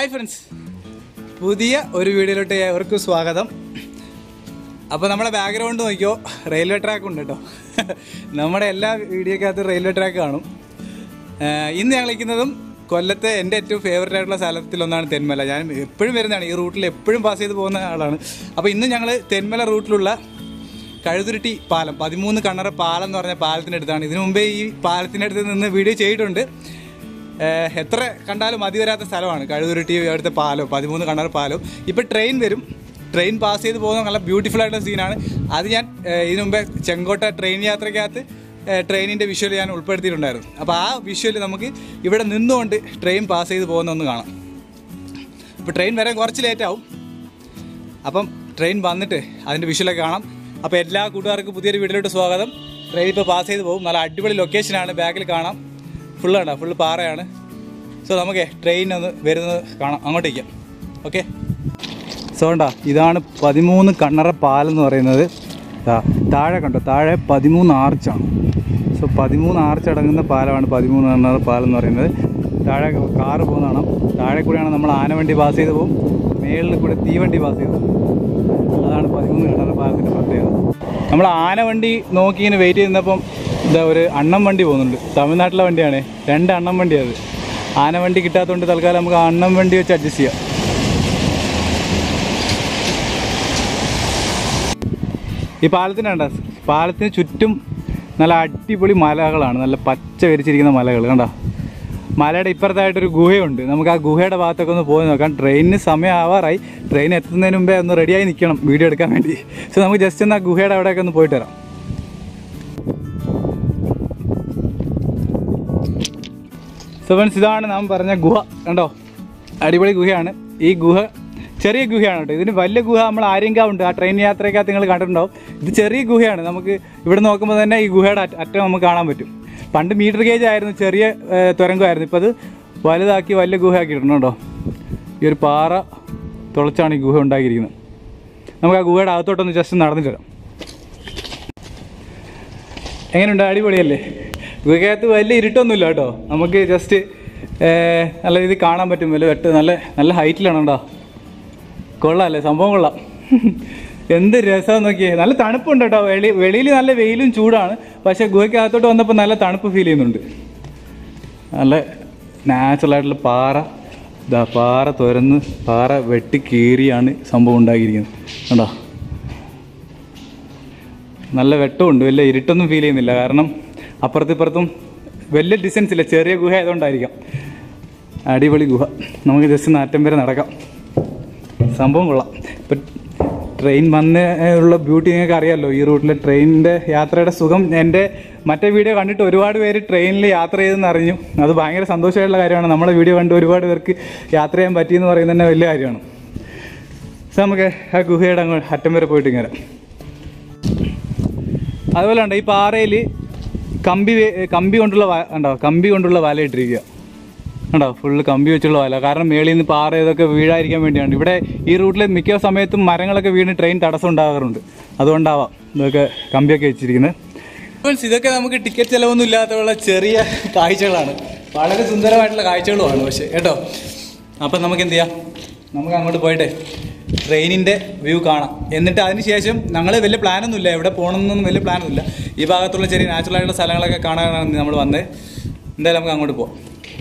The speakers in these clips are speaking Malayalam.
ഹായ് ഫ്രണ്ട്സ് പുതിയ ഒരു വീഡിയോയിലോട്ട് ഏവർക്കും സ്വാഗതം അപ്പോൾ നമ്മുടെ ബാക്ക്ഗ്രൗണ്ട് നോക്കിയോ റെയിൽവേ ട്രാക്ക് ഉണ്ട് കേട്ടോ നമ്മുടെ എല്ലാ വീഡിയോക്കകത്ത് റെയിൽവേ ട്രാക്ക് കാണും ആഹ് ഇന്ന് ഞങ്ങൾ നിൽക്കുന്നതും കൊല്ലത്തെ എൻ്റെ ഏറ്റവും ഫേവറേറ്റ് ആയിട്ടുള്ള സ്ഥലത്തിലൊന്നാണ് തെന്മല ഞാൻ എപ്പോഴും വരുന്നതാണ് ഈ റൂട്ടിൽ എപ്പോഴും പാസ് ചെയ്ത് പോകുന്ന ആളാണ് അപ്പോൾ ഇന്ന് ഞങ്ങൾ തെന്മല റൂട്ടിലുള്ള കഴുതുരുട്ടി പാലം പതിമൂന്ന് കണ്ണറ പാലം എന്ന് പറഞ്ഞ പാലത്തിനടുത്താണ് ഇതിനു മുമ്പേ ഈ പാലത്തിനടുത്ത് നിന്ന് വീഡിയോ ചെയ്തിട്ടുണ്ട് ഏഹ് എത്ര കണ്ടാലും മതി വരാത്ത സ്ഥലമാണ് കഴുതുരുട്ടി അവിടുത്തെ പാലം പതിമൂന്ന് കണ്ണറ പാലം ഇപ്പോൾ ട്രെയിൻ വരും ട്രെയിൻ പാസ് ചെയ്ത് പോകുന്ന നല്ല ബ്യൂട്ടിഫുൾ ആയിട്ടുള്ള സീനാണ് അത് ഞാൻ ഏഹ് ഇതിനു മുമ്പേ ചെങ്കോട്ട ട്രെയിൻ യാത്രയ്ക്കകത്ത് ട്രെയിനിൻ്റെ വിഷ്വൽ ഞാൻ ഉൾപ്പെടുത്തിയിട്ടുണ്ടായിരുന്നു അപ്പോൾ ആ വിഷ്വൽ നമുക്ക് ഇവിടെ നിന്നുകൊണ്ട് ട്രെയിൻ പാസ് ചെയ്ത് പോകുന്ന ഒന്ന് കാണാം ഇപ്പോൾ ട്രെയിൻ വരാൻ കുറച്ച് ലേറ്റ് ആവും അപ്പം ട്രെയിൻ വന്നിട്ട് അതിൻ്റെ വിഷ്വലൊക്കെ കാണാം അപ്പോൾ എല്ലാ കൂട്ടുകാർക്കും പുതിയൊരു വീട്ടിലോട്ട് സ്വാഗതം ട്രെയിൻ ഇപ്പോൾ പാസ് ചെയ്ത് പോകും നല്ല അടിപൊളി ലൊക്കേഷനാണ് ബാക്കിൽ കാണാം ഫുള്ള് കണ്ടോ ഫുള്ള് പാറയാണ് സോ നമുക്ക് ട്രെയിൻ ഒന്ന് വരുന്നത് കാണാം അങ്ങോട്ടേക്കാം ഓക്കെ സോ കണ്ടോ ഇതാണ് പതിമൂന്ന് കണ്ണറ പാലം എന്ന് പറയുന്നത് ദാ താഴെ കണ്ടോ താഴെ പതിമൂന്ന് ആർച്ചാണ് സോ പതിമൂന്ന് ആർച്ച് അടങ്ങുന്ന പാലമാണ് പതിമൂന്ന് കണ്ണറ പാലം എന്ന് പറയുന്നത് താഴെ കാറ് പോകുന്ന കാണാം താഴെ കൂടെയാണ് നമ്മൾ ആനവണ്ടി പാസ് ചെയ്ത് പോകും മേളിൽ കൂടെ തീവണ്ടി പാസ് ചെയ്ത് പോകും അതാണ് പതിമൂന്ന് കണ്ണറ പാലത്തിൻ്റെ പ്രത്യേകത നമ്മൾ ആനവണ്ടി നോക്കി ഇങ്ങനെ വെയിറ്റ് ചെയ്യുന്നപ്പം ഇതാ ഒരു അണ്ണം വണ്ടി പോകുന്നുണ്ട് തമിഴ്നാട്ടിലെ വണ്ടിയാണ് രണ്ട് അണ്ണം വണ്ടി അത് ആനവണ്ടി കിട്ടാത്തതുകൊണ്ട് തൽക്കാലം നമുക്ക് അണ്ണം വണ്ടി വെച്ച് അഡ്ജസ്റ്റ് ചെയ്യാം ഈ പാലത്തിന് കണ്ട പാലത്തിന് ചുറ്റും നല്ല അടിപൊളി മലകളാണ് നല്ല പച്ച വിരിച്ചിരിക്കുന്ന മലകൾ കണ്ട മലയുടെ ഇപ്പുറത്തായിട്ടൊരു ഗുഹയുണ്ട് നമുക്ക് ആ ഗുഹയുടെ ഭാഗത്തൊക്കെ ഒന്ന് പോയി നോക്കാം ട്രെയിനിന് സമയം ആവാറായി ട്രെയിൻ എത്തുന്നതിന് മുമ്പേ ഒന്ന് റെഡിയായി നിൽക്കണം വീഡിയോ എടുക്കാൻ വേണ്ടി സോ നമുക്ക് ജസ്റ്റ് ഒന്ന് ആ ഗുഹയുടെ അവിടെയൊക്കെ ഒന്ന് പോയിട്ട് വരാം സോ ഫ്രണ്ട്സ് ഇതാണ് നാം പറഞ്ഞ ഗുഹ കണ്ടോ അടിപൊളി ഗുഹയാണ് ഈ ഗുഹ ചെറിയ ഗുഹയാണ് കേട്ടോ ഇതിന് വലിയ ഗുഹ നമ്മൾ ആര്യങ്കാവുണ്ട് ആ ട്രെയിൻ യാത്രയ്ക്കകത്ത് നിങ്ങൾ കണ്ടിട്ടുണ്ടാവും ഇത് ചെറിയ ഗുഹയാണ് നമുക്ക് ഇവിടെ നോക്കുമ്പോൾ തന്നെ ഈ ഗുഹയുടെ അറ്റ- അറ്റം നമുക്ക് കാണാൻ പറ്റും പണ്ട് മീറ്റർ ഗേജ് ആയിരുന്നു ചെറിയ ഏഹ്, തുരങ്കമായിരുന്നു ഇപ്പോൾ അത് വലുതാക്കി വലിയ ഗുഹ ആക്കിയിട്ടുണ്ട് കേട്ടോ ഈ ഒരു പാറ തുളച്ചാണ് ഈ ഗുഹ ഉണ്ടാക്കിയിരിക്കുന്നത് നമുക്ക് ആ ഗുഹയുടെ അകത്തോട്ടൊന്ന് ജസ്റ്റ് നടന്നിട്ട് വരാം എങ്ങനെയുണ്ട് അടിപൊളിയല്ലേ ഗുഹയ്ക്കകത്ത് വലിയ ഇരുട്ടൊന്നുമില്ല കേട്ടോ നമുക്ക് ജസ്റ്റ് നല്ല രീതിയിൽ കാണാൻ പറ്റും വലിയ വെട്ട് നല്ല നല്ല ഹൈറ്റിലാണ് കേട്ടോ കൊള്ളാമല്ലേ സംഭവം കൊള്ളാം എന്ത് രസം നോക്കിയേ നല്ല തണുപ്പുണ്ട് കേട്ടോ വെളി വെളിയിൽ നല്ല വെയിലും ചൂടാണ് പക്ഷേ ഗുഹയ്ക്കകത്തോട്ട് വന്നപ്പോൾ നല്ല തണുപ്പ് ഫീൽ ചെയ്യുന്നുണ്ട് നല്ല നാച്ചുറൽ ആയിട്ടുള്ള പാറ ഇതാ പാറ തുരന്ന് പാറ വെട്ടി കീറിയാണ് സംഭവം ഉണ്ടാക്കിയിരിക്കുന്നത് കണ്ടോ നല്ല വെട്ടമുണ്ട് വലിയ ഇരുട്ടൊന്നും ഫീൽ ചെയ്യുന്നില്ല കാരണം അപ്പുറത്തും ഇപ്പുറത്തും വലിയ ഡിസ്റ്റൻസ് ഇല്ല ചെറിയ ഗുഹ ആയതുകൊണ്ടായിരിക്കാം അടിപൊളി ഗുഹ നമുക്ക് ജസ്റ്റ് നാറ്റം വരെ നടക്കാം സംഭവം കൊള്ളാം ഇപ്പം ട്രെയിൻ വന്ന് ഉള്ള ബ്യൂട്ടി നിങ്ങൾക്ക് അറിയാമല്ലോ ഈ റൂട്ടിലെ ട്രെയിനിൻ്റെ യാത്രയുടെ സുഖം എൻ്റെ മറ്റേ വീഡിയോ കണ്ടിട്ട് ഒരുപാട് പേര് ട്രെയിനിൽ യാത്ര ചെയ്തെന്ന് അറിഞ്ഞു അത് ഭയങ്കര സന്തോഷമായിട്ടുള്ള കാര്യമാണ് നമ്മുടെ വീഡിയോ കണ്ട് ഒരുപാട് പേർക്ക് യാത്ര ചെയ്യാൻ പറ്റിയെന്ന് പറയുന്നത് തന്നെ വലിയ കാര്യമാണ് സോ നമുക്ക് ആ ഗുഹയുടെ അങ്ങ് അറ്റം വരെ പോയിട്ട് ഇങ്ങനെ അതുപോലെ ഉണ്ട് ഈ പാറയിൽ കമ്പി വേ- കമ്പി കൊണ്ടുള്ള വ- ഉണ്ടോ കമ്പി കൊണ്ടുള്ള വല ഇട്ടിരിക്കുക ഉണ്ടോ ഫുള്ള് കമ്പി വെച്ചുള്ള വല കാരണം മേളിൽ നിന്ന് പാറ ഇതൊക്കെ വീഴാതിരിക്കാൻ വേണ്ടിയാണ് ഇവിടെ ഈ റൂട്ടിൽ മിക്ക സമയത്തും മരങ്ങളൊക്കെ വീണ് ട്രെയിൻ തടസ്സം ഉണ്ടാകാറുണ്ട് അതുകൊണ്ടാവാം ഇതൊക്കെ കമ്പിയൊക്കെ വെച്ചിരിക്കുന്നത് ഇതൊക്കെ നമുക്ക് ടിക്കറ്റ് ചിലവൊന്നും ഇല്ലാത്തുള്ള ചെറിയ കാഴ്ചകളാണ് വളരെ സുന്ദരമായിട്ടുള്ള കാഴ്ചകളുമാണ് പക്ഷേ കേട്ടോ അപ്പം നമുക്ക് എന്ത് ചെയ്യാം നമുക്ക് അങ്ങോട്ട് പോയിട്ട് ട്രെയിനിൻ്റെ വ്യൂ കാണാം എന്നിട്ട് അതിന് ശേഷം ഞങ്ങൾ വലിയ പ്ലാനൊന്നുമില്ല എവിടെ പോകണമെന്നൊന്നും വലിയ പ്ലാനൊന്നുമില്ല ഈ ഭാഗത്തുള്ള ചെറിയ നാച്ചുറൽ ആയിട്ടുള്ള സ്ഥലങ്ങളൊക്കെ കാണാനാണ് നമ്മൾ വന്നത് എന്തായാലും നമുക്ക് അങ്ങോട്ട് പോവാം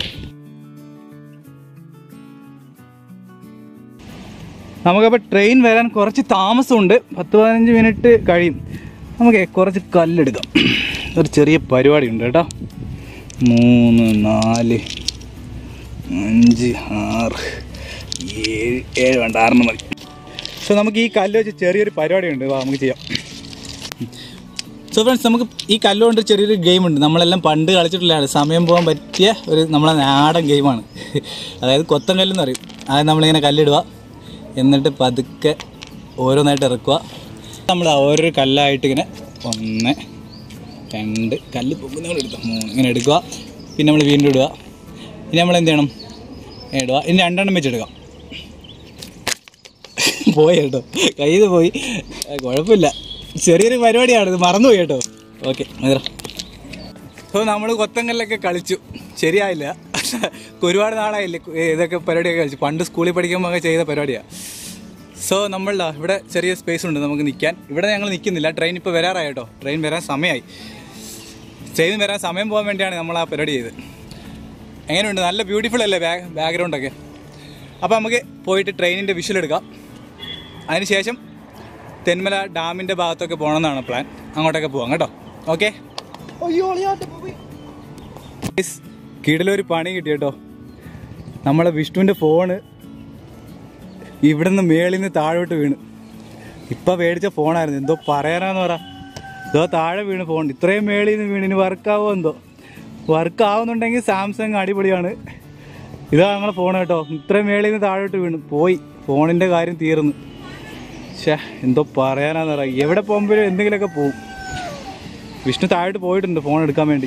നമുക്കപ്പോൾ ട്രെയിൻ വരാൻ കുറച്ച് താമസമുണ്ട് പത്ത് പതിനഞ്ച് മിനിറ്റ് കഴിയും നമുക്ക് കുറച്ച് കല്ലെടുക്കാം ഒരു ചെറിയ പരിപാടി ഉണ്ട് കേട്ടോ മൂന്ന് നാല് അഞ്ച് ആറ് ഏഴ് ഏഴ് വേണ്ട ആറെണ്ണം മതി സോ നമുക്ക് ഈ കല്ല് വെച്ച് ചെറിയൊരു പരിപാടി ഉണ്ട് വാ നമുക്ക് ചെയ്യാം സോ ഫ്രണ്ട്സ് നമുക്ക് ഈ കല്ലുകൊണ്ട് ചെറിയൊരു ഗെയിം ഉണ്ട് നമ്മളെല്ലാം പണ്ട് കളിച്ചിട്ടുള്ളതാണ് സമയം പോകാൻ പറ്റിയ ഒരു നമ്മളെ നാടൻ ഗെയിമാണ് അതായത് കൊത്തൻ കല്ലെന്ന് പറയും അതായത് നമ്മളിങ്ങനെ കല്ലിടുക എന്നിട്ട് പതുക്കെ ഓരോന്നായിട്ട് ഇറക്കുക നമ്മൾ ഓരോ കല്ലായിട്ട് ഇങ്ങനെ ഒന്ന് രണ്ട് കല്ല് പൊങ്ങുന്നവിടെ എടുക്കുക മൂന്ന് ഇങ്ങനെ എടുക്കുക പിന്നെ നമ്മൾ വീണ്ടും ഇടുക ഇനി നമ്മൾ എന്ത് ചെയ്യണം ഇടുക ഇനി രണ്ടെണ്ണം വെച്ചെടുക്കാം പോയി കേട്ടോ കയ്യിൽ നിന്ന് പോയി ആ, കുഴപ്പമില്ല ചെറിയൊരു പരിപാടിയാണ് ഇത് മറന്നുപോയി കേട്ടോ ഓക്കെ മതിറ അപ്പോൾ നമ്മൾ കൊത്തങ്കല്ലൊക്കെ കളിച്ചു ശരിയായില്ല പക്ഷേ ഒരുപാട് നാളായില്ലേ ഇതൊക്കെ പരിപാടിയൊക്കെ കളിച്ചു പണ്ട് സ്കൂളിൽ പഠിക്കുമ്പോൾ ഒക്കെ ചെയ്ത പരിപാടിയാണ് സോ നമ്മൾ ദാ ഇവിടെ ചെറിയ സ്പേസ് ഉണ്ട് നമുക്ക് നിൽക്കാൻ ഇവിടെ ഞങ്ങൾ നിൽക്കുന്നില്ല ട്രെയിൻ ഇപ്പോൾ വരാറായി കേട്ടോ ട്രെയിൻ വരാൻ സമയമായി ട്രെയിൻ വരാൻ സമയം പോകാൻ വേണ്ടിയാണ് നമ്മൾ ആ പരിപാടി ചെയ്തത് എങ്ങനെയുണ്ട് നല്ല ബ്യൂട്ടിഫുൾ അല്ലേ ബാക്ക് ബാക്ക്ഗ്രൗണ്ടൊക്കെ അപ്പോൾ നമുക്ക് പോയിട്ട് ട്രെയിനിൻ്റെ വിഷ്വൽ എടുക്കാം അതിനുശേഷം തെന്മല ഡാമിൻ്റെ ഭാഗത്തൊക്കെ പോകണമെന്നാണ് പ്ലാൻ അങ്ങോട്ടൊക്കെ പോവാം കേട്ടോ ഓക്കെ കിടലൊരു പണി കിട്ടി കേട്ടോ നമ്മളെ വിഷ്ണുവിൻ്റെ ഫോണ് ഇവിടുന്ന് മേളിൽ നിന്ന് താഴോട്ട് വീണ് ഇപ്പം മേടിച്ച ഫോണായിരുന്നു എന്തോ പറയാനാന്ന് പറ ഇതോ താഴെ വീണ് ഫോൺ ഇത്രയും മേളിൽ നിന്ന് വീണ് ഇനി വർക്കാവോ എന്തോ വർക്ക് ആവുന്നുണ്ടെങ്കിൽ സാംസങ് അടിപൊളിയാണ് ഇതാ ഞങ്ങളെ ഫോൺ കേട്ടോ ഇത്രയും മേളിൽ നിന്ന് താഴോട്ട് വീണ് പോയി ഫോണിൻ്റെ കാര്യം തീർന്നു ഷേ എന്തോ പറയാനാന്ന് പറ എവിടെ പോകുമ്പോഴും എന്തെങ്കിലുമൊക്കെ പോവും വിഷ്ണു താഴോട്ട് പോയിട്ടുണ്ട് ഫോൺ എടുക്കാൻ വേണ്ടി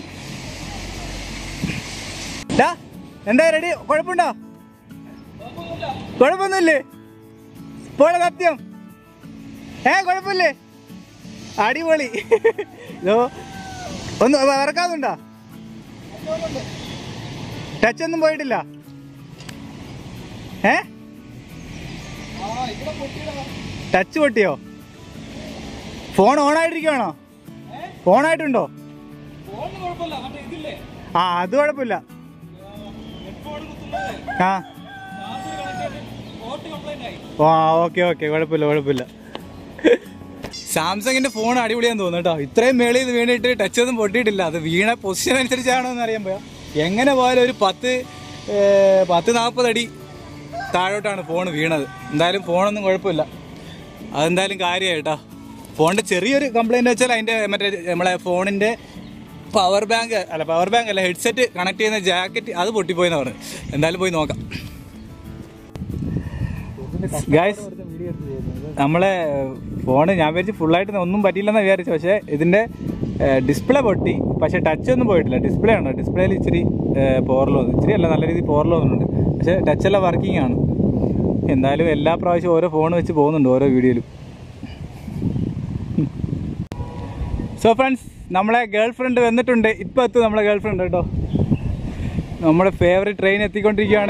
ഡാ, എന്താ റെഡി കുഴപ്പമുണ്ടോ കുഴപ്പമൊന്നുമില്ലേ പോലെ സത്യം ഏ കുഴപ്പമില്ലേ അടിപൊളി ഇതോ ഒന്ന് വറക്കാതുണ്ടോ ടച്ച് ഒന്നും പോയിട്ടില്ല ഏ ടച്ച് പൊട്ടിയോ ഫോൺ ഓൺ ആയിട്ടിരിക്കുവാണോ ഓൺ ആയിട്ടുണ്ടോ ആ അത് കുഴപ്പമില്ല ആ ആ ഓക്കെ ഓക്കെ കുഴപ്പമില്ല കുഴപ്പമില്ല സാംസങ്ങിന്റെ ഫോൺ അടിപൊളിയാന്ന് തോന്നുന്നു കേട്ടോ ഇത്രയും മേളിൽ നിന്ന് വീണിട്ട് ടച്ച് ഒന്നും പൊട്ടിയിട്ടില്ല അത് വീണ പൊസിഷൻ അനുസരിച്ചാണോ എന്ന് അറിയാൻ പോയാ എങ്ങനെ പോയാലും ഒരു പത്ത് ഏ, പത്ത് നാൽപ്പത് അടി താഴോട്ടാണ് ഫോൺ വീണത് എന്തായാലും ഫോണൊന്നും കുഴപ്പമില്ല അതെന്തായാലും കാര്യമായി കേട്ടോ ഫോണിന്റെ ചെറിയൊരു കംപ്ലൈന്റ് വെച്ചാൽ അതിന്റെ മറ്റേ നമ്മളെ ഫോണിന്റെ പവർ ബാങ്ക് അല്ല പവർ ബാങ്ക് അല്ല ഹെഡ്സെറ്റ് കണക്ട് ചെയ്യുന്ന ജാക്കറ്റ് അത് പൊട്ടിപ്പോയെന്ന് പറഞ്ഞു എന്തായാലും പോയി നോക്കാം ഗായ്സ് നമ്മളെ ഫോണ് ഞാൻ വിചാരിച്ചു ഫുള്ളായിട്ട് ഒന്നും പറ്റിയില്ലെന്ന് വിചാരിച്ചു പക്ഷേ ഇതിന്റെ ഡിസ്പ്ലേ പൊട്ടി പക്ഷേ ടച്ച് ഒന്നും പോയിട്ടില്ല ഡിസ്പ്ലേ ആണ് ഡിസ്പ്ലേയിൽ ഇച്ചിരി പോറലോ ഇച്ചിരി അല്ല നല്ല രീതിയിൽ പോറലോ വന്നിട്ടുണ്ട് പക്ഷേ ടച്ച് എല്ലാം വർക്കിംഗ് ആണ് എന്തായാലും എല്ലാ പ്രാവശ്യവും ഓരോ ഫോൺ വെച്ച് പോകുന്നുണ്ട് ഓരോ വീഡിയോയിലും സോ ഫ്രണ്ട്സ് നമ്മളെ ഗേൾ ഫ്രണ്ട് വന്നിട്ടുണ്ട് ഇപ്പം എത്തും നമ്മളെ ഗേൾ ഫ്രണ്ട് കേട്ടോ നമ്മുടെ ഫേവറേറ്റ് ട്രെയിൻ എത്തിക്കൊണ്ടിരിക്കുകയാണ്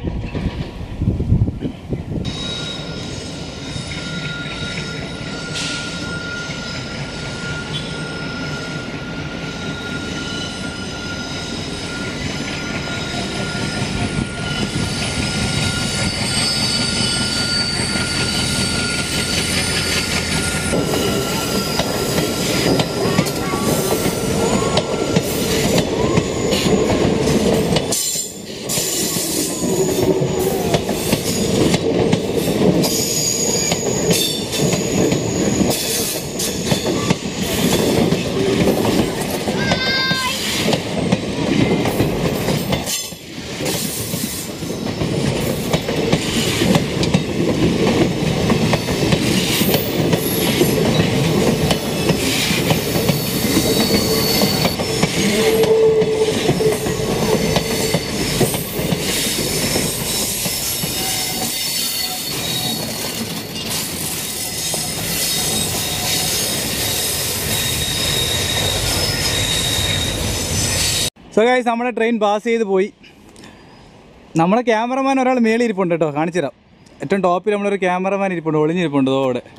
സോ ഗൈസ് നമ്മുടെ ട്രെയിൻ പാസ് ചെയ്ത് പോയി നമ്മുടെ ക്യാമറമാൻ ഒരാൾ മേളിൽ ഇരിപ്പുണ്ട് കേട്ടോ കാണിച്ചു തരാം ഏറ്റവും ടോപ്പിൽ നമ്മളൊരു ക്യാമറമാൻ ഇരിപ്പുണ്ട് ഒളിഞ്ഞിരിപ്പുണ്ട് ഇതോ അവിടെ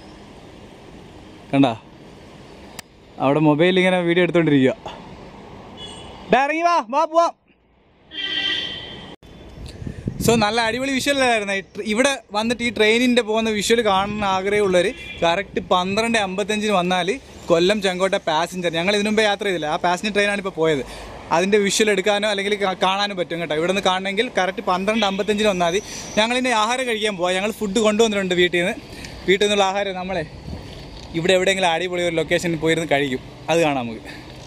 കണ്ട അവിടെ മൊബൈലിൽ ഇങ്ങനെ വീഡിയോ എടുത്തോണ്ടിരിക്കുക ഡാ, ഇറങ്ങി വാ വാ പോവാം സോ നല്ല അടിപൊളി വിഷ്വൽ ആയിരുന്നു ഇവിടെ വന്നിട്ട് ഈ ട്രെയിനിൻ്റെ പോകുന്ന വിഷ്വൽ കാണാൻ ആഗ്രഹമുള്ളവർ കറക്റ്റ് പന്ത്രണ്ട് അമ്പത്തഞ്ചിന് വന്നാൽ കൊല്ലം ചെങ്കോട്ട പാസഞ്ചർ ഞങ്ങൾ ഇതിനു മുമ്പേ യാത്ര ചെയ്തില്ല ആ പാസഞ്ചർ ട്രെയിനാണ് ഇപ്പോൾ പോയത് അതിൻ്റെ വിഷ്വൽ എടുക്കാനോ അല്ലെങ്കിൽ കാ- കാണാനോ പറ്റും കേട്ടോ ഇവിടെ നിന്ന് കാണണമെങ്കിൽ കറക്റ്റ് പന്ത്രണ്ട് അമ്പത്തഞ്ചിന് വന്നാൽ മതി ഞങ്ങളിനി ആഹാരം കഴിക്കാൻ പോവാം ഞങ്ങൾ ഫുഡ് കൊണ്ടുവന്നിട്ടുണ്ട് വീട്ടിൽ നിന്ന് വീട്ടിൽ നിന്നുള്ള ആഹാരം നമ്മളെ ഇവിടെ എവിടെയെങ്കിലും അടിപൊളി ഒരു ലൊക്കേഷനിൽ പോയിരുന്ന് കഴിക്കും അത് കാണാം നമുക്ക്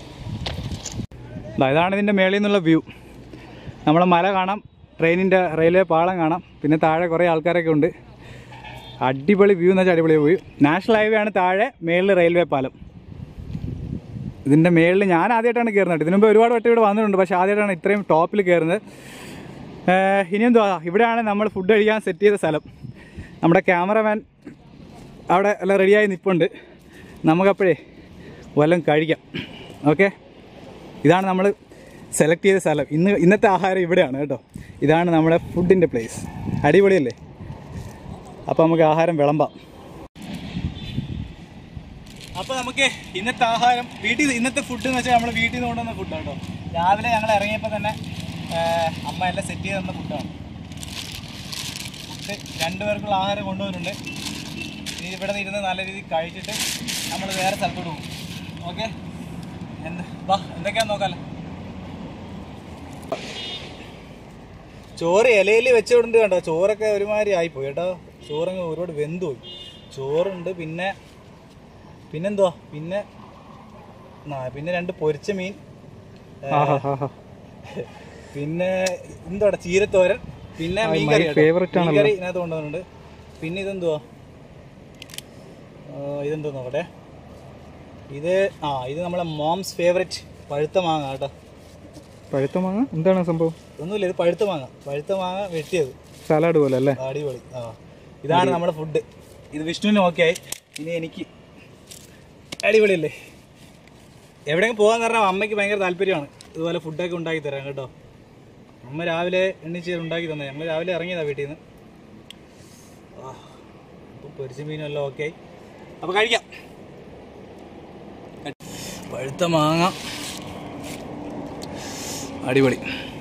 ദാ ഇതാണ് ഇതിൻ്റെ മേളിൽ നിന്നുള്ള വ്യൂ നമ്മളെ മല കാണാം ട്രെയിനിൻ്റെ റെയിൽവേ പാളം കാണാം പിന്നെ താഴെ കുറേ ആൾക്കാരൊക്കെ ഉണ്ട് അടിപൊളി വ്യൂ എന്ന് വെച്ചാൽ അടിപൊളി വ്യൂ നാഷണൽ ഹൈവേ ആണ് താഴെ മേളിൽ റെയിൽവേ പാലം ഇതിൻ്റെ മേളിൽ ഞാൻ ആദ്യമായിട്ടാണ് കയറുന്നത് ഇതിനു മുമ്പ് ഒരുപാട് വട്ടം ഇവിടെ വന്നിട്ടുണ്ട് പക്ഷേ ആദ്യമായിട്ടാണ് ഇത്രയും ടോപ്പിൽ കയറുന്നത് ഏഹ് ഇനിയെന്തുവാ ഇവിടെയാണ് നമ്മൾ ഫുഡ് കഴിക്കാൻ സെറ്റ് ചെയ്ത സ്ഥലം നമ്മുടെ ക്യാമറമാൻ അവിടെ എല്ലാം റെഡിയായി നിൽപ്പുണ്ട് നമുക്കപ്പോഴേ വല്ലതും കഴിക്കാം ഓക്കെ ഇതാണ് നമ്മൾ സെലക്ട് ചെയ്ത സ്ഥലം ഇന്ന് ഇന്നത്തെ ആഹാരം ഇവിടെയാണ് കേട്ടോ ഇതാണ് നമ്മുടെ ഫുഡിൻ്റെ പ്ലേസ് അടിപൊളിയല്ലേ അപ്പോൾ നമുക്ക് ആഹാരം വിളമ്പാം അപ്പോൾ നമുക്ക് ഇന്നത്തെ ആഹാരം വീട്ടിൽ ഇന്നത്തെ ഫുഡ് എന്ന് വെച്ചാൽ നമ്മൾ വീട്ടിൽ നിന്ന് കൊണ്ടുവന്ന ഫുഡാണ് കേട്ടോ രാവിലെ ഞങ്ങൾ ഇറങ്ങിയപ്പോൾ തന്നെ ആ, അമ്മ എല്ലാം സെറ്റ് ചെയ്ത് തന്ന ഫുഡാണ് ഫുഡ് രണ്ടുപേർക്കുള്ള ആഹാരം കൊണ്ടുവന്നിട്ടുണ്ട് ഇനി ഇവിടെ നിന്ന് ഇരുന്ന് നല്ല രീതിയിൽ കഴിച്ചിട്ട് നമ്മൾ വേറെ സ്ഥലത്തോട്ട് പോകും ഓക്കെ എന്ത് വാ എന്തൊക്കെയാന്ന് നോക്കാമല്ലോ ചോറ് ഇലയിൽ വെച്ചുകൊണ്ട് കണ്ടോ ചോറൊക്കെ ഒരുമാതിരി ആയിപ്പോയി കേട്ടോ ചോറങ്ങ് ഒരുപാട് വെന്തു പോയി ചോറുണ്ട് പിന്നെ പിന്നെന്തുവാ പിന്നെ ആ, പിന്നെ രണ്ട് പൊരിച്ച മീൻ ഏ, പിന്നെ എന്തുവാ ചീരത്തോരൻ പിന്നെ ആ, മീൻ my കറി കേട്ടോ. favourite മീൻ ആണല്ലോ. കറി ഇതിനകത്ത് കൊണ്ടുവന്നിട്ടുണ്ട് പിന്നെ ഇതെന്തുവാ ആ, ഇതെന്തോ നോക്കട്ടെ ഇത് ആ ഇത് നമ്മളെ മോംസ് ഫേവറേറ്റ് പഴുത്ത മാങ്ങ കേട്ടോ പഴുത്ത മാങ്ങ എന്താണ് സംഭവം ഒന്നുമില്ല ഇത് പഴുത്ത മാങ്ങ പഴുത്ത മാങ്ങ വെട്ടിയത് സലാഡ് പോലെ അല്ലേ അടിപൊളി ആ ഇതാണ് നമ്മുടെ ഫുഡ് ഇത് വിഷ്ണുവിന് ഓക്കെ ആയി ഇനി എനിക്ക് അടിപൊളിയല്ലേ എവിടെയെങ്കിലും പോകാൻ കാരണം അമ്മയ്ക്ക് ഭയങ്കര താല്പര്യമാണ് ഇതുപോലെ ഫുഡൊക്കെ ഉണ്ടാക്കി തരാം കേട്ടോ അമ്മ രാവിലെ എണ്ണിച്ച് ഉണ്ടാക്കി തന്നെ ഞങ്ങൾ രാവിലെ ഇറങ്ങിയതാ വീട്ടിൽ നിന്ന് അപ്പോൾ പൊരിച്ച മീനും എല്ലാം ഓക്കെ ആയി അപ്പോൾ കഴിക്കാം പഴുത്ത മാങ്ങ അടിപൊളി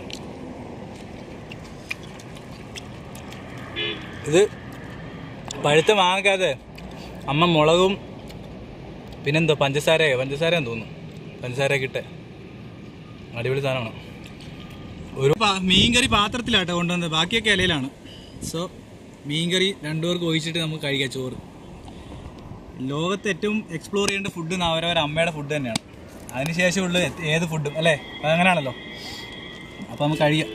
ഇത് പഴുത്ത മാങ്ങക്കകത്ത് അമ്മ മുളകും പിന്നെന്തോ പഞ്ചസാരയോ പഞ്ചസാരയെന്ന് തോന്നുന്നു പഞ്ചസാരയൊക്കെ ഇട്ട് അടിപൊളി സാധനമാണ് ഒരു പാ- മീൻകറി പാത്രത്തിലാട്ടോ കൊണ്ടുവന്നത് ബാക്കിയൊക്കെ ഇലയിലാണ് സോ മീൻകറി രണ്ടുപേർക്ക് ഒഴിച്ചിട്ട് നമുക്ക് കഴിക്കാം ചോറ് ലോകത്ത് ഏറ്റവും എക്സ്പ്ലോർ ചെയ്യേണ്ട ഫുഡ് അവരവരുടെ അമ്മയുടെ ഫുഡ് തന്നെയാണ് അതിനുശേഷമുള്ള ഏത് ഫുഡും അല്ലേ അതങ്ങനെയാണല്ലോ അപ്പോൾ നമുക്ക് കഴിക്കാം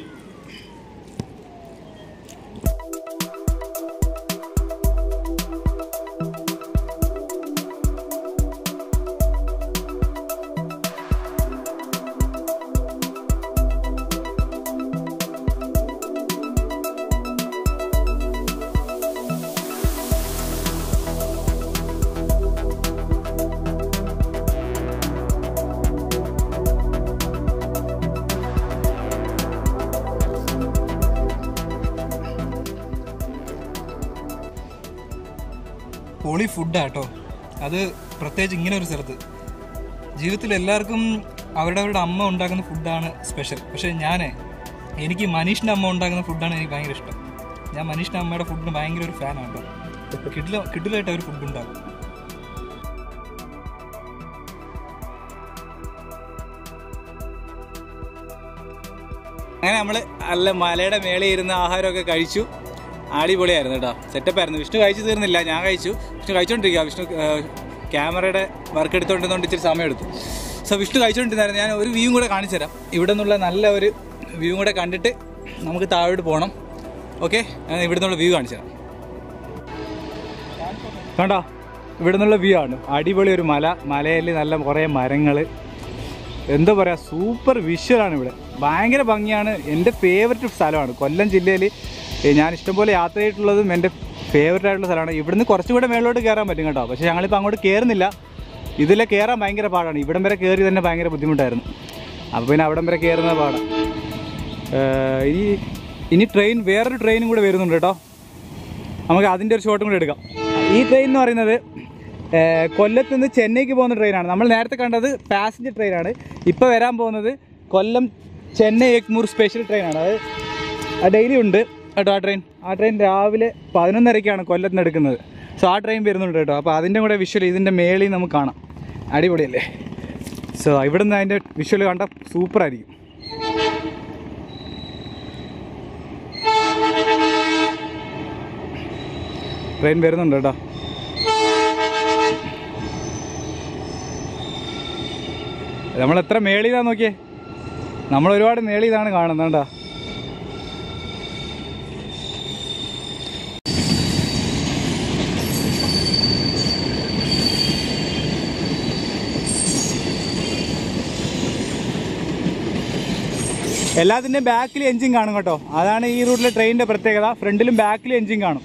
പൊളി ഫുഡാട്ടോ അത് പ്രത്യേകിച്ച് ഇങ്ങനെ ഒരു സ്ഥലത്ത് ജീവിതത്തിൽ എല്ലാവർക്കും അവരുടെ അവരുടെ അമ്മ ഉണ്ടാക്കുന്ന ഫുഡാണ് സ്പെഷ്യൽ പക്ഷേ ഞാൻ എനിക്ക് മനീഷിൻ്റെ അമ്മ ഉണ്ടാക്കുന്ന ഫുഡാണ് എനിക്ക് ഭയങ്കര ഇഷ്ടം ഞാൻ മനീഷിൻ്റെ അമ്മയുടെ ഫുഡിന് ഭയങ്കര ഒരു ഫാനാണ് കേട്ടോ കിട്ടില കിട്ടിലായിട്ട് അവർ ഫുഡ് ഉണ്ടാക്കും അങ്ങനെ നമ്മൾ നല്ല മലയുടെ മേളിൽ ഇരുന്ന് ആഹാരമൊക്കെ കഴിച്ചു അടിപൊളിയായിരുന്നു കേട്ടോ സെറ്റപ്പ് ആയിരുന്നു വിഷ്ണു കഴിച്ചു തീർന്നില്ല ഞാൻ കഴിച്ചു വിഷ്ണു കഴിച്ചോണ്ടിരിക്കുക വിഷ്ണു ഏഹ്, ക്യാമറയുടെ വർക്ക് എടുത്തോണ്ടിരുന്നോണ്ട് ഇച്ചിരി സമയം എടുത്തു സോ വിഷ്ണു കഴിച്ചോണ്ടിരുന്നായിരുന്നു ഞാൻ ഒരു വ്യൂ കൂടെ കാണിച്ചു തരാം ഇവിടെ നിന്നുള്ള നല്ല ഒരു വ്യൂ കൂടെ കണ്ടിട്ട് നമുക്ക് താഴോട്ട് പോകണം ഓക്കെ ഞാൻ ഇവിടെ നിന്നുള്ള വ്യൂ കാണിച്ചു തരാം കണ്ടോ ഇവിടെ നിന്നുള്ള വ്യൂ ആണ് അടിപൊളി ഒരു മല മലയിൽ നല്ല കുറേ മരങ്ങൾ എന്താ പറയുക സൂപ്പർ വിഷ്വലാണ് ഇവിടെ ഭയങ്കര ഭംഗിയാണ് എൻ്റെ ഫേവററ്റ് സ്ഥലമാണ് കൊല്ലം ജില്ലയിൽ ഞാൻ ഇഷ്ടംപോലെ യാത്ര ചെയ്തിട്ടുള്ളതും എൻ്റെ ഫേവററ്റ് ആയിട്ടുള്ള സ്ഥലമാണ് ഇവിടുന്ന് കുറച്ചുകൂടെ മേളിലോട്ട് കയറാൻ പറ്റും കേട്ടോ പക്ഷേ ഞങ്ങളിപ്പോൾ അങ്ങോട്ട് കയറുന്നില്ല ഇതിലെ കയറാൻ ഭയങ്കര പാടാണ് ഇവിടം വരെ കയറി തന്നെ ഭയങ്കര ബുദ്ധിമുട്ടായിരുന്നു അപ്പോൾ പിന്നെ അവിടം വരെ കയറുന്നത് പാടാണ് ഏഹ് ഇനി ഇനി ട്രെയിൻ വേറൊരു ട്രെയിനും കൂടെ വരുന്നുണ്ട് കേട്ടോ നമുക്ക് അതിൻ്റെ ഒരു ഷോട്ടും കൂടെ എടുക്കാം ഈ ട്രെയിൻ എന്ന് പറയുന്നത് ഏഹ്, കൊല്ലത്ത് നിന്ന് ചെന്നൈക്ക് പോകുന്ന ട്രെയിനാണ് നമ്മൾ നേരത്തെ കണ്ടത് പാസഞ്ചർ ട്രെയിനാണ് ഇപ്പോൾ വരാൻ പോകുന്നത് കൊല്ലം ചെന്നൈ എഗ്മൂർ സ്പെഷ്യൽ ട്രെയിനാണ് അത് ഡെയിലി ഉണ്ട് കേട്ടോ ആ ട്രെയിൻ ആ ട്രെയിൻ രാവിലെ പതിനൊന്നരയ്ക്കാണ് കൊല്ലത്ത് നിന്ന് എടുക്കുന്നത് സോ ആ ട്രെയിൻ വരുന്നുണ്ട് കേട്ടോ അപ്പോൾ അതിൻ്റെ കൂടെ വിഷ്വൽ ഇതിൻ്റെ മേളിൽ നമുക്ക് കാണാം അടിപൊളിയല്ലേ സോ ഇവിടെ നിന്ന് അതിൻ്റെ വിഷ്വൽ കണ്ട സൂപ്പറായിരിക്കും ട്രെയിൻ വരുന്നുണ്ട് കേട്ടോ നമ്മൾ എത്ര മേളിതാ നോക്കിയേ നമ്മൾ ഒരുപാട് മേളിതാണ് കാണുന്നത് കേട്ടോ എല്ലാത്തിൻ്റെയും ബാക്കിൽ എഞ്ചിൻ കാണും കേട്ടോ അതാണ് ഈ റൂട്ടിലെ ട്രെയിനിൻ്റെ പ്രത്യേകത ഫ്രണ്ടിലും ബാക്കിലും എഞ്ചിൻ കാണും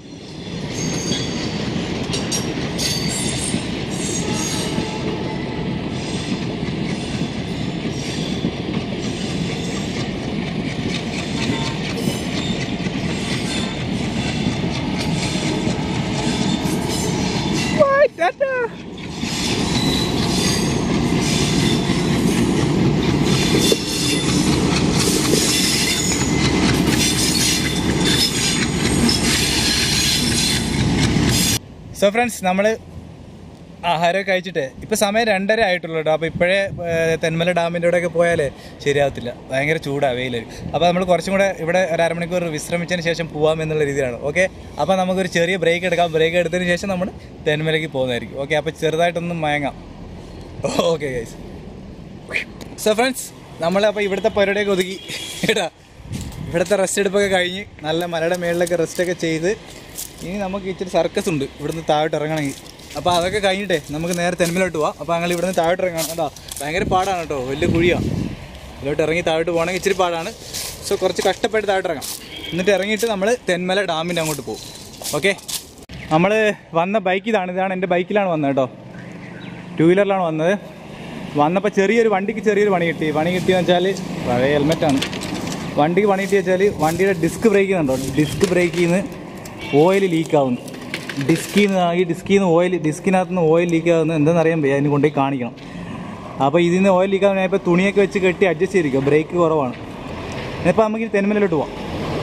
സോ ഫ്രണ്ട്സ് നമ്മൾ ആഹാരമൊക്കെ കഴിച്ചിട്ട് ഇപ്പം സമയം രണ്ടര ആയിട്ടുള്ളൂ കേട്ടോ അപ്പോൾ ഇപ്പോഴേ ഏഹ്, തെന്മല ഡാമിൻ്റെ ഇവിടെയൊക്കെ പോയാലേ ശരിയാവത്തില്ല ഭയങ്കര ചൂടാണ് വെയിൽ അപ്പോൾ നമ്മൾ കുറച്ചും കൂടെ ഇവിടെ ഒരു അരമണിക്കൂർ വിശ്രമിച്ചതിന് ശേഷം പോവാം എന്നുള്ള രീതിയിലാണ് ഓക്കെ അപ്പോൾ നമുക്കൊരു ചെറിയ ബ്രേക്ക് എടുക്കാം ബ്രേക്ക് എടുത്തതിന് ശേഷം നമ്മൾ തെന്മലയ്ക്ക് പോകുന്നതായിരിക്കും ഓക്കെ അപ്പോൾ ചെറുതായിട്ടൊന്ന് മയങ്ങാം ഓക്കെ ഗൈസ് സോ ഫ്രണ്ട്സ് നമ്മൾ അപ്പോൾ ഇവിടുത്തെ പരിപാടിയൊക്കെ ഒതുക്കി കേട്ടാ ഇവിടുത്തെ റെസ്റ്റ് എടുപ്പൊക്കെ കഴിഞ്ഞ് നല്ല മലയുടെ മേളിലൊക്കെ റെസ്റ്റൊക്കെ ചെയ്ത് ഇനി നമുക്ക് ഇച്ചിരി സർക്കസ് ഉണ്ട് ഇവിടുന്ന് താഴോട്ട് ഇറങ്ങണമെങ്കിൽ അപ്പോൾ അതൊക്കെ കഴിഞ്ഞിട്ടേ നമുക്ക് നേരെ തെന്മലോട്ട് പോവാം അപ്പോൾ ഞങ്ങൾ ഇവിടുന്ന് താഴോട്ട് ഇറങ്ങണം കേട്ടോ ഭയങ്കര പാടാണ് കേട്ടോ വലിയ കുഴിയാണ് ഇതിലോട്ട് ഇറങ്ങി താഴോട്ട് പോകണമെങ്കിൽ ഇച്ചിരി പാടാണ് സോ കുറച്ച് കഷ്ടപ്പെട്ട് താഴോട്ട് ഇറങ്ങാം എന്നിട്ട് ഇറങ്ങിയിട്ട് നമ്മൾ തെന്മല ഡാമിൻ്റെ അങ്ങോട്ട് പോകും ഓക്കെ നമ്മൾ വന്ന ബൈക്ക് ഇതാണ് ഇതാണ് എൻ്റെ ബൈക്കിലാണ് വന്നത് കേട്ടോ ടൂ വീലറിലാണ് വന്നത് വന്നപ്പോൾ ചെറിയൊരു വണ്ടിക്ക് ചെറിയൊരു പണി കിട്ടി പണി കിട്ടിയെന്ന് വെച്ചാൽ പഴയ ഹെൽമെറ്റാണ് വണ്ടിക്ക് പണി കിട്ടി വെച്ചാൽ വണ്ടിയുടെ ഡിസ്ക് ബ്രേക്ക് ചെയ്യുന്നുണ്ടോ ഡിസ്ക് ബ്രേക്കിൽ നിന്ന് ഓയിൽ ലീക്ക് ആവുന്നു ഡിസ്കിൽ നിന്ന് ഈ ഡിസ്കിൽ നിന്ന് ഓയിൽ ഡിസ്കിനകത്ത് നിന്ന് ഓയിൽ ലീക്ക് ആവുന്നത് എന്താണെന്നറിയാൻ വയ്യ അതിന് കൊണ്ടുപോയി കാണിക്കണം അപ്പോൾ ഇതിൽ നിന്ന് ഓയിൽ ലീക്ക് ആവുന്ന ഇപ്പോൾ തുണിയൊക്കെ വെച്ച് കെട്ടി അഡ്ജസ്റ്റ് ചെയ്തിരിക്കുക ബ്രേക്ക് കുറവാണ് ഇപ്പോൾ നമുക്ക് തെന്മലോട്ട് പോവാം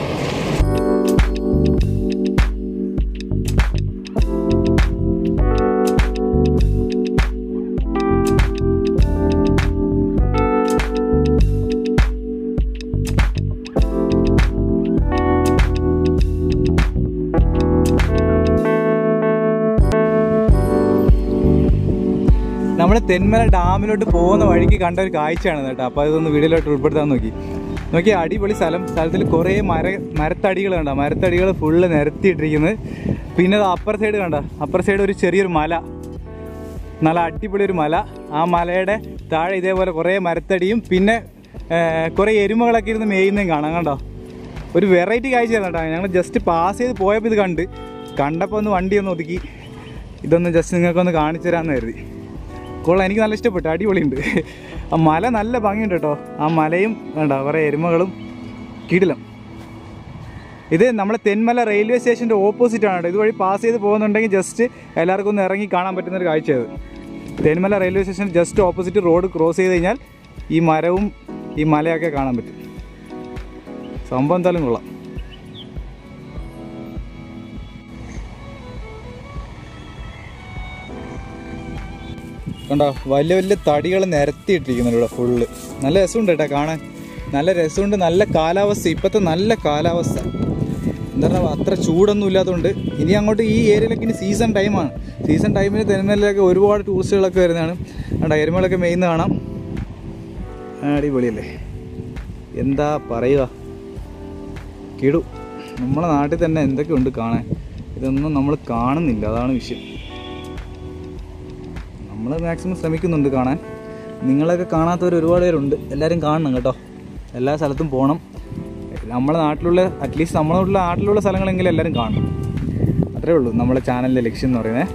നമ്മൾ തെന്മല ഡാമിലോട്ട് പോകുന്ന വഴിക്ക് കണ്ട ഒരു കാഴ്ചയാണ് കേട്ടോ അപ്പോൾ അതൊന്ന് വീഡിയോയിലോട്ട് ഉൾപ്പെടുത്താൻ നോക്കി നോക്കി അടിപൊളി സ്ഥലം സ്ഥലത്തിൽ കുറേ മര മരത്തടികൾ കണ്ട മരത്തടികൾ ഫുള്ള് നിരത്തിയിട്ടിരിക്കുന്നത് പിന്നെ അത് അപ്പർ സൈഡ് കണ്ട അപ്പർ സൈഡ് ഒരു ചെറിയൊരു മല നല്ല അടിപൊളി ഒരു മല ആ മലയുടെ താഴെ ഇതേപോലെ കുറേ മരത്തടിയും പിന്നെ ഏ, കുറേ എരുമകളൊക്കെ ഇരുന്ന് മേയുന്നതും കാണാം കണ്ടോ ഒരു വെറൈറ്റി കാഴ്ചയാണ് കേട്ടോ ഞങ്ങൾ ജസ്റ്റ് പാസ് ചെയ്ത് പോയപ്പോൾ ഇത് കണ്ട് കണ്ടപ്പോൾ ഒന്ന് വണ്ടി ഒന്ന് ഒതുക്കി ഇതൊന്ന് ജസ്റ്റ് നിങ്ങൾക്കൊന്ന് കാണിച്ചു തരാമെന്ന് കരുതി കൊള്ളാം എനിക്ക് നല്ല ഇഷ്ടപ്പെട്ടു അടിപൊളിയുണ്ട് ആ മല നല്ല ഭംഗിയുണ്ട് കേട്ടോ ആ മലയും വേണ്ട കുറേ എരുമകളും കിടിലം ഇത് നമ്മുടെ തെന്മല റെയിൽവേ സ്റ്റേഷൻ്റെ ഓപ്പോസിറ്റ് ആണ് കേട്ടോ ഇതുവഴി പാസ് ചെയ്ത് പോകുന്നുണ്ടെങ്കിൽ ജസ്റ്റ് എല്ലാവർക്കും ഒന്ന് ഇറങ്ങി കാണാൻ പറ്റുന്ന ഒരു കാഴ്ചയത് Thenmala railway station just opposite road cross ചെയ്ത് കഴിഞ്ഞാൽ ഈ മരവും ഈ മലയൊക്കെ കാണാൻ പറ്റും സംഭവം എന്തായാലും കൊള്ളാം കണ്ടോ വലിയ വലിയ തടികൾ നിരത്തിയിട്ടിരിക്കുന്നുണ്ട് ഇവിടെ ഫുള്ള് നല്ല രസമുണ്ട് കേട്ടോ കാണാൻ നല്ല രസമുണ്ട് നല്ല കാലാവസ്ഥ ഇപ്പോഴത്തെ നല്ല കാലാവസ്ഥ എന്താ പറയുക അത്ര ചൂടൊന്നും ഇല്ലാത്തതുകൊണ്ട് ഇനി അങ്ങോട്ട് ഈ ഏരിയയിലൊക്കെ ഇനി സീസൺ ടൈമാണ് സീസൺ ടൈമിൽ തെരുമലയിലൊക്കെ ഒരുപാട് ടൂറിസ്റ്റുകളൊക്കെ വരുന്നതാണ് കണ്ടോ എരുമകളൊക്കെ മെയ്യുന്ന കാണാം ആ, അടിപൊളിയല്ലേ എന്താ പറയുക കിടു നമ്മളെ നാട്ടിൽ തന്നെ എന്തൊക്കെയുണ്ട് കാണാൻ ഇതൊന്നും നമ്മൾ കാണുന്നില്ല അതാണ് വിഷയം നമ്മൾ മാക്സിമം ശ്രമിക്കുന്നുണ്ട് കാണാൻ നിങ്ങളൊക്കെ കാണാത്തവർ ഒരുപാട് പേരുണ്ട് എല്ലാവരും കാണണം കേട്ടോ എല്ലാ സ്ഥലത്തും പോകണം നമ്മളെ നാട്ടിലുള്ള അറ്റ്ലീസ്റ്റ് നമ്മളെ നാട്ടിലുള്ള സ്ഥലങ്ങളെങ്കിലും എല്ലാവരും കാണണം അത്രേ ഉള്ളൂ നമ്മളെ ചാനലിൻ്റെ ലക്ഷ്യം എന്ന് പറയുന്നത്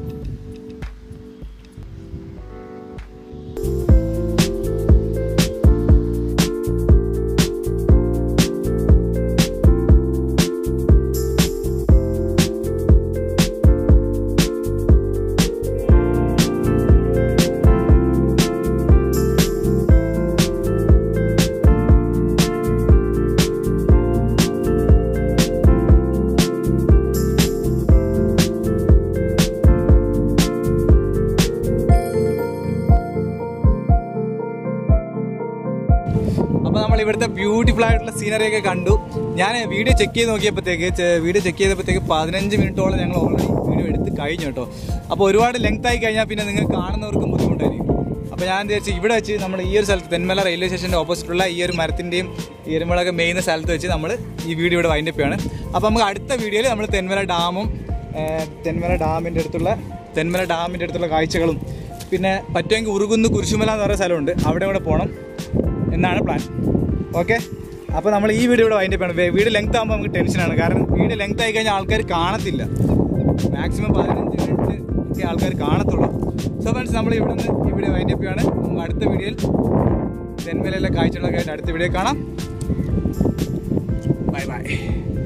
അപ്പോൾ നമ്മൾ ഇവിടുത്തെ ബ്യൂട്ടിഫുൾ ആയിട്ടുള്ള സീനറി ഒക്കെ കണ്ടു ഞാൻ വീഡിയോ ചെക്ക് ചെയ്ത് നോക്കിയപ്പോഴത്തേക്ക് വീഡിയോ ചെക്ക് ചെയ്തപ്പോഴത്തേക്ക് പതിനഞ്ച് മിനിറ്റോളം ഞങ്ങൾ ഓൾറെഡി വീഡിയോ എടുത്ത് കഴിഞ്ഞു കേട്ടോ അപ്പോൾ ഒരുപാട് ലെങ്ത് ആയി കഴിഞ്ഞാൽ പിന്നെ നിങ്ങൾ കാണുന്നവർക്കും ബുദ്ധിമുട്ടായിരിക്കും അപ്പോൾ ഞാൻ വിചാരിച്ചു ഇവിടെ വെച്ച് നമ്മൾ ഈ ഒരു സ്ഥലത്ത് തെന്മല റെയിൽവേ സ്റ്റേഷൻ്റെ ഓപ്പോസിറ്റുള്ള ഈ ഒരു മരത്തിൻ്റെയും എരുമളൊക്കെ മെയ്യുന്ന സ്ഥലത്ത് വെച്ച് നമ്മൾ ഈ വീഡിയോ ഇവിടെ വൈൻഡപ്പ് ചെയ്യാണ് അപ്പോൾ നമുക്ക് അടുത്ത വീഡിയോയിൽ നമ്മൾ തെന്മല ഡാമും ഏഹ്, തെന്മല ഡാമിൻ്റെ അടുത്തുള്ള തെന്മല ഡാമിൻ്റെ അടുത്തുള്ള കാഴ്ചകളും പിന്നെ പറ്റുമെങ്കിൽ ഉറുകുന്ന് കുരിശുമല എന്ന് പറയുന്ന സ്ഥലമുണ്ട് അവിടെ കൂടെ പോകണം എന്നാണ് പ്ലാൻ ഓക്കെ അപ്പോൾ നമ്മൾ ഈ വീഡിയോ ഇവിടെ വൈൻഡപ്പ് ചെയ്യണം വീഡിയോ ലെങ്ത് ആകുമ്പോൾ നമുക്ക് ടെൻഷനാണ് കാരണം വീഡിയോ ലെങ്ത് ആയി കഴിഞ്ഞാൽ ആൾക്കാർ കാണത്തില്ല മാക്സിമം പതിനഞ്ച് മിനിറ്റ് ഒക്കെ ആൾക്കാർ കാണത്തുള്ളൂ സോ ഫ്രണ്ട്സ് നമ്മൾ ഇവിടെ നിന്ന് ഈ വീഡിയോ വൈൻഡപ്പ് ചെയ്യാണ് നമുക്ക് അടുത്ത വീഡിയോയിൽ തെന്മലയിലെ കാഴ്ചകളൊക്കെ ആയിട്ട് അടുത്ത വീഡിയോ കാണാം ബൈ ബൈ